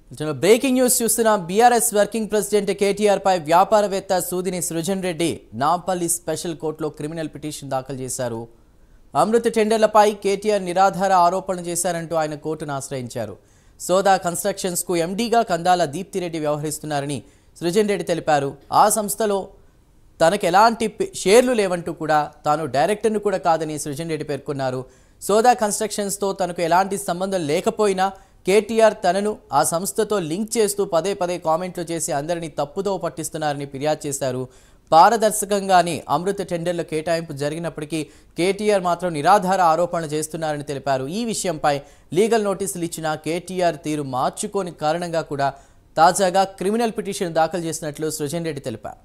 ఇతను breaking news చూస్తున్నాం BRS working president KTR పై వ్యాపారవేత్త సూదిని సృజన్ రెడ్డి నాంపల్లి స్పెషల్ కోర్టులో క్రిమినల్ పిటిషన్ దాఖలు చేశారు అమృత్ టెండర్లపై కేటీఆర్ నిరాధార ఆరోపణలు చేశారంటూ ఆయన కోర్టును ఆశ్రయించారు సోదా కన్స్ట్రక్షన్స్ కు ఎండీగా కందాల దీప్తిరెడ్డి వ్యవహరిస్తున్నారని సృజన్ రెడ్డి తెలిపారు ఆ సంస్థలో తనకు ఎలాంటి పి- షేర్లు లేవంటూ కూడా తాను డైరెక్టర్ను కూడా కాదని సృజన్ రెడ్డి పేర్కొన్నారు సోదా కన్స్ట్రక్షన్స్తో తనకు ఎలాంటి సంబంధం లేకపోయినా కేటీఆర్ తనను ఆ సంస్థతో లింక్ చేస్తూ పదే పదే కామెంట్లు చేసి అందరినీ తప్పుదో పట్టిస్తున్నారని ఫిర్యాదు చేశారు పారదర్శకంగానే అమృత టెండర్ల కేటాయింపు జరిగినప్పటికీ కేటీఆర్ మాత్రం నిరాధార ఆరోపణలు చేస్తున్నారని తెలిపారు ఈ విషయంపై లీగల్ నోటీసులు ఇచ్చిన కేటీఆర్ తీరు మార్చుకోని కారణంగా కూడా తాజాగా క్రిమినల్ పిటిషన్ దాఖలు చేసినట్లు సృజన్ రెడ్డి తెలిపారు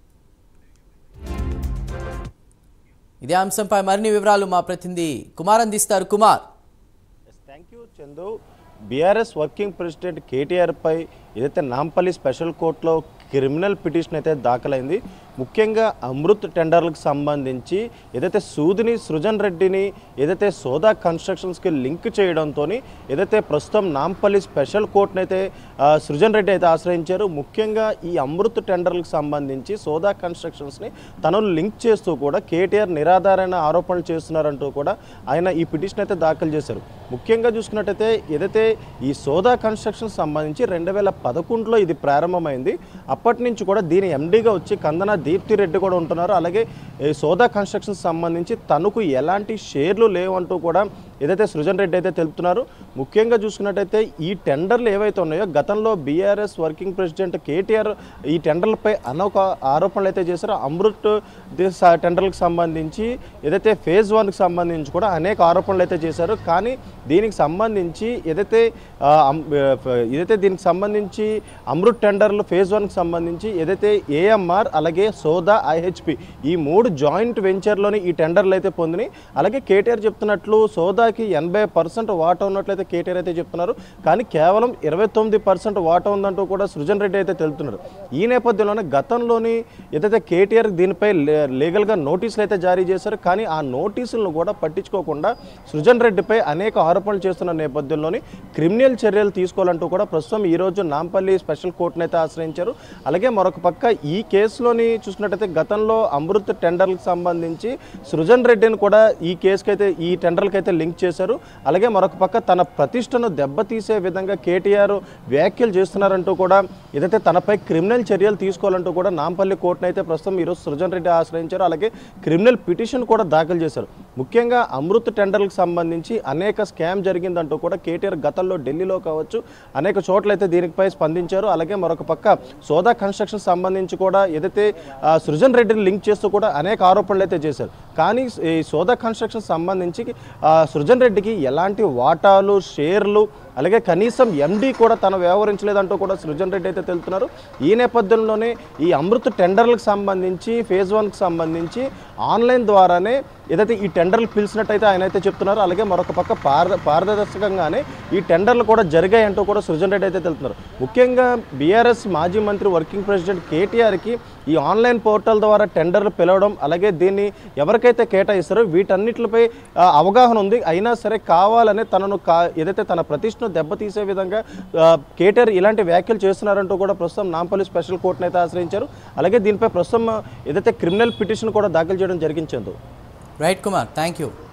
ఇదే అంశంపై మరిన్ని వివరాలు మా ప్రతినిధి కుమార్ అందిస్తారు Kumar thank you Chandu BRS working president కేటీఆర్పై ఏదైతే నాంపల్లి స్పెషల్ కోర్టులో క్రిమినల్ పిటిషన్ అయితే దాఖలైంది ముఖ్యంగా అమృత్ టెండర్లకు సంబంధించి ఏదైతే సూదిని సృజన్ రెడ్డిని ఏదైతే సోదా కన్స్ట్రక్షన్స్కి లింక్ చేయడంతో ఏదైతే ప్రస్తుతం నాంపల్లి స్పెషల్ కోర్టును అయితే ఆ, సృజన్ రెడ్డి అయితే ఆశ్రయించారు ముఖ్యంగా ఈ అమృత్ టెండర్లకు సంబంధించి సోదా కన్స్ట్రక్షన్స్ని తనను లింక్ చేస్తూ కూడా కేటీఆర్ నిరాధారణ ఆరోపణలు చేస్తున్నారంటూ కూడా ఆయన ఈ పిటిషన్ అయితే దాఖలు చేశారు ముఖ్యంగా చూసుకున్నట్టయితే ఏదైతే ఈ సోదా కన్స్ట్రక్షన్ సంబంధించి రెండు వేల పదకొండులో ఇది ప్రారంభమైంది అప్పటి నుంచి కూడా దీని ఎండీగా వచ్చి కందన దీప్తి రెడ్డి కూడా ఉంటున్నారు అలాగే ఈ సోదా కన్స్ట్రక్షన్ సంబంధించి తనకు ఎలాంటి షేర్లు లేవంటూ కూడా ఏదైతే సృజన్ రెడ్డి అయితే తెలుపుతున్నారు ముఖ్యంగా చూసుకున్నట్టయితే ఈ టెండర్లు ఏవైతే ఉన్నాయో గతంలో బీఆర్ఎస్ వర్కింగ్ ప్రెసిడెంట్ కేటీఆర్ ఈ టెండర్లపై అనొక ఆరోపణలు అయితే చేశారో అమృత్ ది- స- టెండర్లకు సంబంధించి ఏదైతే ఫేజ్ వన్కి సంబంధించి కూడా అనేక ఆరోపణలు అయితే చేశారు కానీ దీనికి సంబంధించి ఏదైతే ఆ, అమ్- ఆ, ఏదైతే దీనికి సంబంధించి అమృత్ టెండర్లు ఫేజ్ వన్కి సంబంధించి ఏదైతే ఏఎంఆర్ అలాగే సోదా ఐహెచ్పి ఈ మూడు జాయింట్ వెంచర్లోని ఈ టెండర్లు అయితే పొందినాయి అలాగే కేటీఆర్ చెప్తున్నట్లు సోదాకి ఎనభై పర్సెంట్ వాటా ఉన్నట్లయితే కేటీఆర్ అయితే చెప్తున్నారు కానీ కేవలం ఇరవై తొమ్మిది పర్సెంట్ వాటా ఉందంటూ కూడా సృజన్ రెడ్డి అయితే తెలుపుతున్నారు ఈ నేపథ్యంలోనే గతంలోని ఏదైతే కేటీఆర్ దీనిపై లే- లీగల్గా నోటీసులు అయితే జారీ చేశారు కానీ ఆ నోటీసులను కూడా పట్టించుకోకుండా సృజన్ రెడ్డిపై అనేక ఆరోపణలు చేస్తున్న నేపథ్యంలోని క్రిమినల్ చర్యలు తీసుకోవాలంటూ కూడా ప్రస్తుతం ఈ రోజు నాంపల్లి స్పెషల్ కోర్టును అయితే ఆశ్రయించారు అలాగే మరొక పక్క ఈ కేసులోని చూసినట్టయితే గతంలో అమృత్ టెండర్లకు సంబంధించి సృజన్ రెడ్డిని కూడా ఈ కేసుకైతే ఈ టెండర్లకు అయితే లింక్ చేశారు అలాగే మరొక పక్క తన ప్రతిష్టను దెబ్బతీసే విధంగా కేటీఆర్ వ్యాఖ్యలు చేస్తున్నారంటూ కూడా ఏదైతే తనపై క్రిమినల్ చర్యలు తీసుకోవాలంటూ కూడా నాంపల్లి కోర్టును అయితే ప్రస్తుతం ఈరోజు సృజన్ రెడ్డి ఆశ్రయించారు అలాగే క్రిమినల్ పిటిషన్ కూడా దాఖలు చేశారు ముఖ్యంగా అమృత్ టెండర్లకు సంబంధించి అనేక స్కామ్ జరిగిందంటూ కూడా కేటీఆర్ గతంలో ఢిల్లీలో కావచ్చు అనేక చోట్ల అయితే దీనిపై స్పందించారు అలాగే మరొక పక్క సోదా కన్స్ట్రక్షన్ సంబంధించి కూడా ఏదైతే ఆ, సృజన్ రెడ్డిని లింక్ చేస్తూ కూడా అనేక ఆరోపణలు అయితే చేశారు కానీ ఈ సోదా కన్స్ట్రక్షన్ సంబంధించి ఆ, సృజన్ రెడ్డికి ఎలాంటి వాటాలు షేర్లు అలాగే కనీసం ఎండీ కూడా తను వ్యవహరించలేదంటూ కూడా సృజన్ రెడ్డి అయితే తెలుపుతున్నారు ఈ నేపథ్యంలోనే ఈ అమృత్ టెండర్లకు సంబంధించి ఫేజ్ వన్కి సంబంధించి ఆన్లైన్ ద్వారానే ఏదైతే ఈ టెండర్లు పిలిచినట్టయితే ఆయన అయితే చెప్తున్నారు అలాగే మరొక పక్క పారద పారదర్శకంగానే ఈ టెండర్లు కూడా జరిగాయంటూ కూడా సృజన్ రెడ్డి అయితే తెలుపుతున్నారు ముఖ్యంగా బీఆర్ఎస్ మాజీ మంత్రి వర్కింగ్ ప్రెసిడెంట్ కేటీఆర్కి ఈ ఆన్లైన్ పోర్టల్ ద్వారా టెండర్లు పిలవడం అలాగే దీన్ని ఎవరికైతే కేటాయిస్తారో వీటన్నిటిపై ఆ, అవగాహన ఉంది అయినా సరే కావాలనే తనను కా ఏదైతే తన ప్రతిష్టను దెబ్బతీసే విధంగా ఆ, కేటీఆర్ ఇలాంటి వ్యాఖ్యలు చేస్తున్నారంటూ కూడా ప్రస్తుతం నాంపల్లి స్పెషల్ కోర్టును అయితే ఆశ్రయించారు అలాగే దీనిపై ప్రస్తుతం ఏదైతే క్రిమినల్ పిటిషన్ కూడా దాఖలు చేయడం జరిగించేందుకు రైట్ కుమార్ థ్యాంక్ యూ